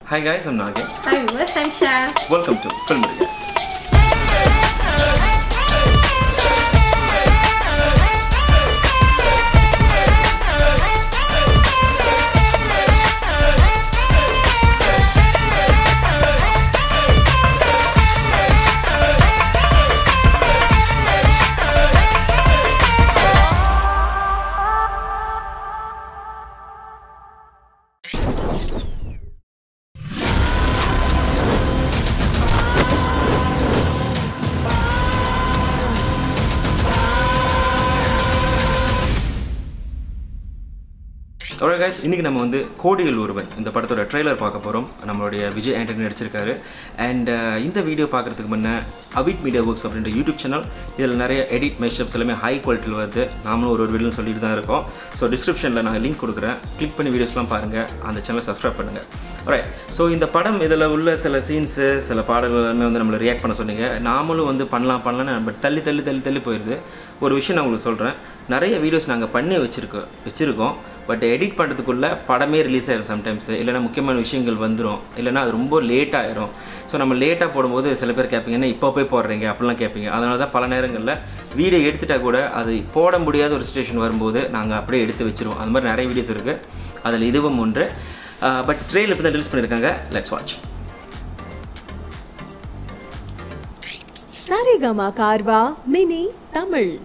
Hi guys, I'm Nage. Hi viewers, I'm Shah. Welcome to Film Riga. Alright guys, இன்னைக்கு நம்ம வந்து கோடிகள் ஒருவன் இந்த படத்தோட ட்ரெய்லர் பார்க்க போகிறோம் நம்மளுடைய விஜய் ஆண்டனி நடிச்சிருக்காரு அண்ட் இந்த வீடியோ பார்க்குறதுக்கு முன்னே அவிட் மீடியா ஒர்க்ஸ் அப்படின்ற யூடியூப் சேனல் இதில் நிறைய எடிட் மேஷப்ஸ் எல்லாமே ஹை குவாலிட்டியில் வருது நாமளும் ஒரு ஒரு வீடியோ சொல்லிட்டு தான் இருக்கோம் ஸோ டிஸ்கிரிப்ஷனில் நான் லிங்க் கொடுக்குறேன் கிளிக் பண்ணி வீடியோஸ்லாம் பாருங்கள் அந்த சேனலை சப்ஸ்கிரைப் பண்ணுங்கள் ரைட் ஸோ இந்த படம் இதில் உள்ள சில சீன்ஸு சில பாடல்கள் எல்லாமே வந்து நம்மளை ரியாக்ட் பண்ண சொன்னீங்க நாமளும் வந்து பண்ணலாம் பண்ணலாம்னு பட் தள்ளி தள்ளி தள்ளி தள்ளி போயிடுது ஒரு விஷயம் நான் உங்களுக்கு சொல்கிறேன் நிறைய வீடியோஸ் நாங்கள் பண்ணி வச்சுருக்கோம் வச்சுருக்கோம் பட் எடிட் பண்ணுறதுக்குள்ளே படமே ரிலீஸ் ஆயிரும் சம்டைம்ஸ் இல்லைனா முக்கியமான விஷயங்கள் வந்துடும் இல்லைனா அது ரொம்ப லேட் ஆயிரும் ஸோ நம்ம லேட்டாக போடும்போது சில பேர் கேட்பீங்க என்ன இப்போ போய் போடுறீங்க அப்படிலாம் கேட்பீங்க அதனால தான் பல நேரங்களில் வீடியோ எடுத்துட்டா கூட அது போட முடியாத ஒரு சுச்சுவேஷன் வரும்போது நாங்கள் அப்படியே எடுத்து வச்சிருவோம் அந்த மாதிரி நிறைய வீடியோஸ் இருக்குது அதில் இதுவும் ஒன்று பட் ட்ரெயில் இப்போ தான் ரிலீஸ் பண்ணியிருக்காங்க let's watch Saregama Carvaan mini Tamil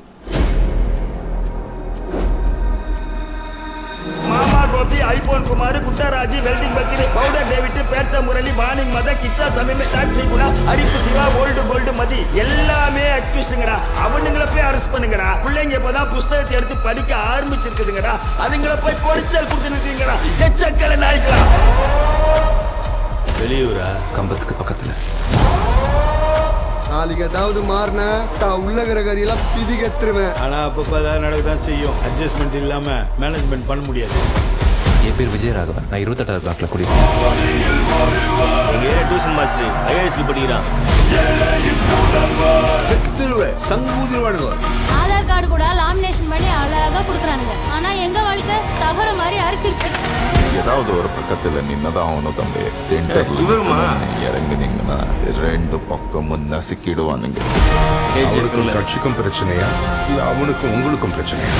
மாமா Gopi iPhone Kumar Kuttaraji welding Basheer powder David Petta Murali வாணிங் மத கிச்சா சமீப டாக்ஸி குணா அரிப்பு சிவா கோல்டு கோல்டு மதி எல்லாமே அக்யூஸ்டுங்கடா அவனுங்கள போய் அரெஸ்ட் பண்ணுங்கடா பிள்ளைங்க இப்பதான் புஸ்தகத்தை எடுத்து படிக்க ஆரம்பிச்சிருக்குதுங்கடா அதுங்கள போய் கொடிச்சல் கொடுத்து நிறுத்தீங்கடா எச்சக்கல நாய்க்கலாம் வெளியூரா கம்பத்துக்கு பக்கத்துல நாளைக்கு ஏதாவது மாறின தான் உள்ளகிற கறியெல்லாம் பிதிகெத்துருவேன் ஆனா அப்பப்போ ஏதாவது நடக்கதான் செய்யும் அட்ஜஸ்ட்மெண்ட் இல்லாம மேனேஜ்மெண்ட் பண்ண முடியாது என் பேர் விஜயராகவன் நான் இருபத்தெட்டாவது பிளாக்ல குடியிருக்கேன் எங்க டியூஷன் மாஸ்டர் ஐஏஎஸ்க்கு படிக்கிறான் செத்துருவேன் சங்கூதிருவானுங்க ஆதார் கார்டு கூட லாமினேஷன் பண்ணி அழகா கொடுக்குறானுங்க ஆனா எங்க வாழ்க்கை தகர மாதிரி அரைச்சிருச்சு ஏதாவது ஒரு பக்கத்துல நின்னதான் ஆகணும் தம்பி சென்டர்ல இவருமா? இறங்குனீங்கன்னா ரெண்டு பக்கமும் நசுக்கிடுவானுங்க அவனுக்கும் கட்சிக்கும் பிரச்சனையா இல்ல அவனுக்கும் உங்களுக்கும் பிரச்சனையா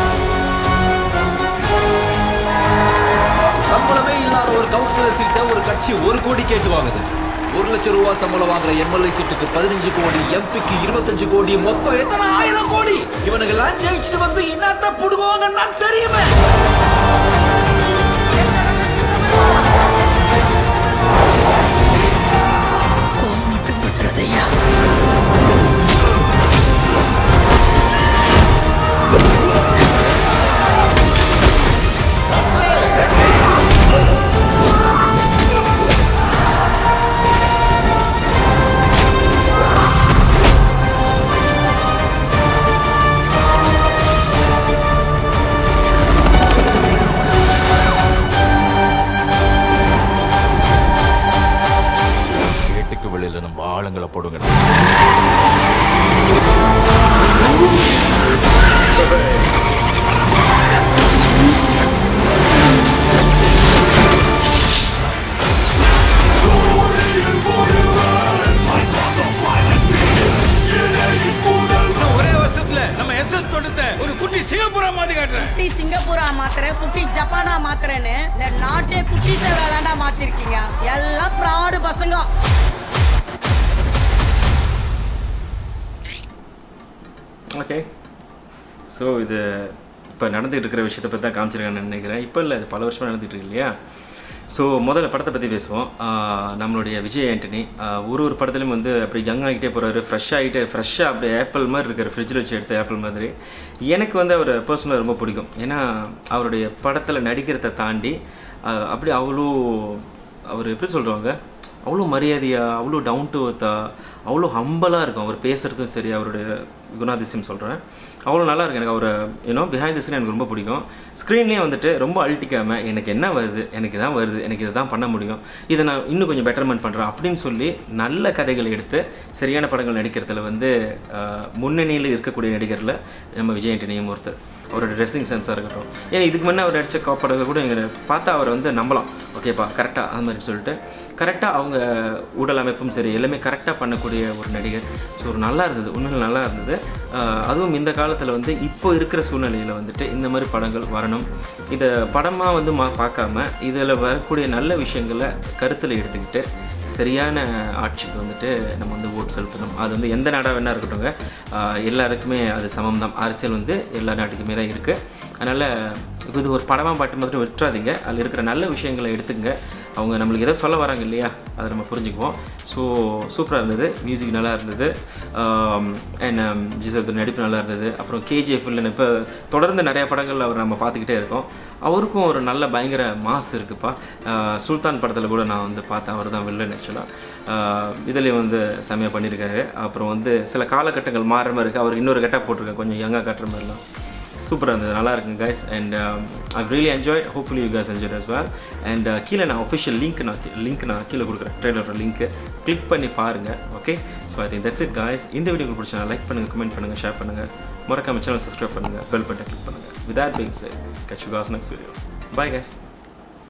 சம்பளமே இல்லாத ஒரு கவுன்சிலர் சீட்டை ஒரு கட்சி ஒரு கோடி கேட்டு வாங்குது ஒரு லட்சம் ரூபாய் சம்பளம் வாங்குற எம்எல்ஏ சீட்டுக்கு பதினஞ்சு கோடி எம்பிக்கு இருபத்தஞ்சு கோடி மொத்தம் எத்தனை ஆயிரம் கோடி இவனுக்கு எல்லாம் ஜெயிச்சுட்டு வந்து என்னத்த புடுங்குவாங்கன்னா தெரியுமே கேட்டுக்கு வெளியில நம்ம ஆளுங்களை போடுங்க ஒரே வருஷத்துல நம்ம எஸ்எஸ் தோட்டத்தை ஒரு குட்டி சிங்கப்பூரா மாத்தி காட்டுறேன் குட்டி சிங்கப்பூரா மாத்துறேன் குட்டி ஜப்பானா மாத்துறேன்னு இந்த நாட்டே குட்டி சேவை தாண்டா மாத்திருக்கீங்க எல்லாம் ப்ராடு பசங்க ஓகே ஸோ இது இப்போ நடந்துகிட்டு இருக்கிற விஷயத்தை பற்றி தான் காமிச்சிருக்காங்கன்னு நினைக்கிறேன் இப்போ இல்லை இது பல வருஷமாக நடந்துகிட்டு இருக்கு இல்லையா ஸோ முதல்ல படத்தை பற்றி பேசுவோம் ஆஹ் நம்மளுடைய விஜய் ஆண்டனி ஆஹ் ஒரு ஒரு படத்துலையும் வந்து அப்படி யங் ஆகிட்டே போகிறாரு ஃப்ரெஷ் ஆகிட்டே ஃப்ரெஷ்ஷாக அப்படியே ஆப்பிள் மாதிரி இருக்கிற ஃப்ரிட்ஜில் வச்சு எடுத்த ஆப்பிள் மாதிரி எனக்கு வந்து அவர் பர்சனலாக ரொம்ப பிடிக்கும் ஏன்னா அவருடைய படத்தில் நடிக்கிறத தாண்டி ஆஹ் அப்படி அவ்வளோ அவர் எப்படி சொல்கிறாங்க அவ்வளோ மரியாதையாக அவ்வளோ டவுன் டு அர்த்தாக அவ்வளோ ஹம்பலாக இருக்கும் அவர் பேசுகிறதும் சரி அவருடைய குணாதிசயம் சொல்கிறேன் அவ்வளோ நல்லா இருக்கு எனக்கு அவர் யூனோ பிஹைண்ட் தி ஸ்க்ரீன் எனக்கு ரொம்ப பிடிக்கும் ஸ்க்ரீன்லேயே வந்துட்டு ரொம்ப அழட்டிக்காமல் எனக்கு என்ன வருது எனக்கு இதான் வருது எனக்கு இதை தான் பண்ண முடியும் இதை நான் இன்னும் கொஞ்சம் பெட்டர்மெண்ட் பண்ணுறேன் அப்படின்னு சொல்லி நல்ல கதைகளை எடுத்து சரியான படங்கள் நடிக்கிறதுல வந்து ஆஹ், முன்னணியில் இருக்கக்கூடிய நடிகரில் நம்ம விஜய் ஆண்டனியும் ஒருத்தர் அவரோட ட்ரெஸ்ஸிங் சென்ஸாக இருக்கட்டும் ஏன்னா இதுக்கு முன்னே அவர் நடித்த காப்படத்தை கூட எங்களை பார்த்தா அவரை வந்து நம்பலாம் ஓகேப்பா கரெக்டாக அது மாதிரி சொல்லிட்டு கரெக்டாக அவங்க உடல் அமைப்பும் சரி எல்லாமே கரெக்டாக பண்ணக்கூடிய ஒரு நடிகர் ஸோ ஒரு நல்லா இருந்தது உண்மையில் நல்லா இருந்தது ஆஹ் அதுவும் இந்த காலத்தில் வந்து இப்போ இருக்கிற சூழ்நிலையில் வந்துட்டு இந்த மாதிரி படங்கள் வரணும் இதை படமாக வந்து மா பார்க்காம இதில் வரக்கூடிய நல்ல விஷயங்களை கருத்தில் எடுத்துக்கிட்டு சரியான ஆட்சிக்கு வந்துட்டு நம்ம வந்து ஓட் செலுத்தணும் அது வந்து எந்த நாடாக வேணா இருக்கட்டும்ங்க ஆஹ் எல்லாருக்குமே அது சமம் தான் அரசியல் வந்து எல்லா நாட்டுக்குமே தான் இருக்குது அதனால் இது ஒரு படமாக பாட்டு மட்டும் விட்டுறாதீங்க அதில் இருக்கிற நல்ல விஷயங்களை எடுத்துங்க அவங்க நம்மளுக்கு ஏதோ சொல்ல வராங்க இல்லையா அதை நம்ம புரிஞ்சுக்குவோம் ஸோ சூப்பராக இருந்தது மியூசிக் நல்லா இருந்தது அண்ட் ஜிசப் நடிப்பு நல்லா இருந்தது அப்புறம் கேஜிஎஃப் இல்லை இப்போ தொடர்ந்து நிறைய படங்கள் அவர் நம்ம பார்த்துக்கிட்டே இருக்கோம் அவருக்கும் ஒரு நல்ல பயங்கர மாஸ் இருக்குப்பா ஆஹ் சுல்தான் படத்தில் கூட நான் வந்து பார்த்தேன் அவர் தான் வில்லன் ஆக்சுவலாக இதுலேயும் வந்து செம்மையாக பண்ணியிருக்காரு அப்புறம் வந்து சில காலகட்டங்கள் மாறுற மாதிரி இருக்குது அவர் இன்னொரு கெட்டப் போட்டிருக்காரு கொஞ்சம் யங்காக காட்டுற மாதிரிலாம் சூப்பராக இருந்தது நல்லா இருக்குங்க guys and I really enjoy hopefully you guys enjoy as well and கீழே நான் ஒஃபிஷியல் லிங்க் நான் லிங்க் நான் கீழே கொடுக்குறேன் ட்ரெயிலரோட லிங்க்கு கிளிக் பண்ணி பாருங்கள் okay so I think that's it guys இந்த வீடியோ உங்களுக்கு பிடிச்சா லைக் பண்ணுங்கள் கமெண்ட் பண்ணுங்கள் ஷேர் பண்ணுங்கள் மறக்காம சேனல் சப்ஸ்கிரைப் பண்ணுங்கள் பெல் பட்டன் கிளிக் பண்ணுங்கள் with that being said catch you guys next video bye guys